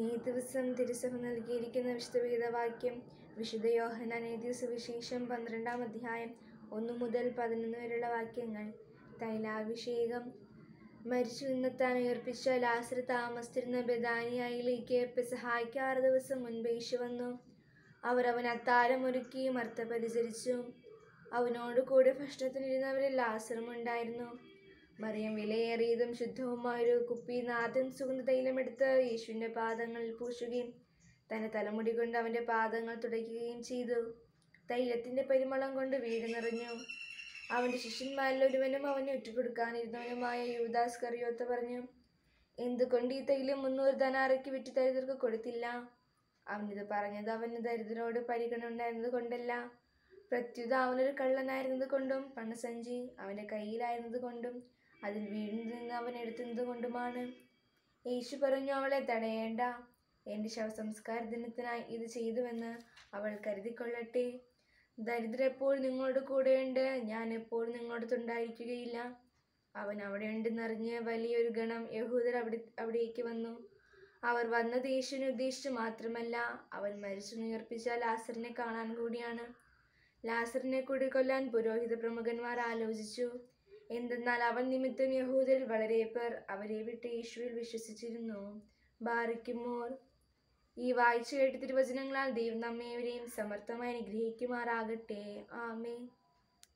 ഈ ദിവസം തിരുസഭ നൽകിയിരിക്കുന്ന വിശുദ്ധ വേദവാക്യം വിശുദ്ധ യോഹന്നാൻ എഴുതിയ സുവിശേഷം പന്ത്രണ്ടാം അധ്യായം ഒന്നു മുതൽ പതിനൊന്ന് വരെയുള്ള വാക്യങ്ങൾ തൈലാഭിഷേകം മരിച്ചു നിന്നെത്താൻ ഉയർപ്പിച്ച ലാസർ താമസിച്ചിരുന്ന ബദാനിയയിലേക്ക് പെസഹായ്ക്ക് ആറ് ദിവസം മുൻപ് യേശു വന്നു അവർ അവൻ അത്താരം ഒരുക്കി മർത്ത പരിചരിച്ചു അവനോട് കൂടെ ഭക്ഷണത്തിനിരുന്നവരിൽ ലാസറും ഉണ്ടായിരുന്നു മറിയം വിലയേറിയതും ശുദ്ധവുമായൊരു കുപ്പി നാഥൻ സുഗന്ധ തൈലമെടുത്ത് യേശുവിൻ്റെ പാദങ്ങളിൽ പൂശുകയും തൻ്റെ തലമുടി കൊണ്ട് അവൻ്റെ പാദങ്ങൾ തുടയ്ക്കുകയും ചെയ്തു തൈലത്തിൻ്റെ പരിമളം കൊണ്ട് വീട് നിറഞ്ഞു അവൻ്റെ ശിഷ്യന്മാരിൽ ഒരുവനും അവനെ ഒറ്റുകൊടുക്കാനിരുന്നവനുമായ യൂദാസ് കറിയോത്ത പറഞ്ഞു എന്തുകൊണ്ട് ഈ തൈലം മുന്നൂറ് ധനാറയ്ക്ക് വിറ്റ് ദരിദ്രർക്ക് കൊടുത്തില്ല അവനിത് പറഞ്ഞത് അവന് ദരിദ്രരോട് പരിഗണന ഉണ്ടായിരുന്നത് കൊണ്ടല്ല പ്രത്യുത അവനൊരു കള്ളനായിരുന്നത് കൊണ്ടും പണസഞ്ചി അവൻ്റെ കയ്യിലായിരുന്നത് കൊണ്ടും അതിൽ വീടിൽ നിന്ന് അവൻ എടുത്തുന്നത് കൊണ്ടുമാണ് യേശു പറഞ്ഞു അവളെ തടയേണ്ട എൻ്റെ ശവസംസ്കാര ദിനത്തിനായി ഇത് ചെയ്തുവെന്ന് അവൾ കരുതിക്കൊള്ളട്ടെ ദരിദ്ര എപ്പോൾ നിങ്ങളോട് കൂടെയുണ്ട് ഞാൻ എപ്പോഴും നിങ്ങളോടത്തുണ്ടായിരിക്കുകയില്ല അവൻ അവിടെ ഉണ്ടെന്നറിഞ്ഞ് വലിയൊരു ഗണം യഹൂദർ അവിടെ അവിടേക്ക് വന്നു അവർ വന്നത് യേശുവിനെ ഉദ്ദേശിച്ച് മാത്രമല്ല അവൻ മരിച്ചു ഉയർപ്പിച്ച ലാസറിനെ കാണാൻ കൂടിയാണ് ലാസറിനെ കൂടി കൊല്ലാൻ പുരോഹിത പ്രമുഖന്മാർ ആലോചിച്ചു എന്തെന്നാൽ അവൻ നിമിത്തം യഹൂദരിൽ വളരെ പേർ അവരെ വിട്ട് യേശുവിൽ വിശ്വസിച്ചിരുന്നു ബാറിക്കുമോർ ഈ വായിച്ചു കേട്ട തിരുവചനങ്ങളാൽ ദൈവം നമ്മേവരെയും സമർത്ഥമായി അനുഗ്രഹിക്കുമാറാകട്ടെ ആമേ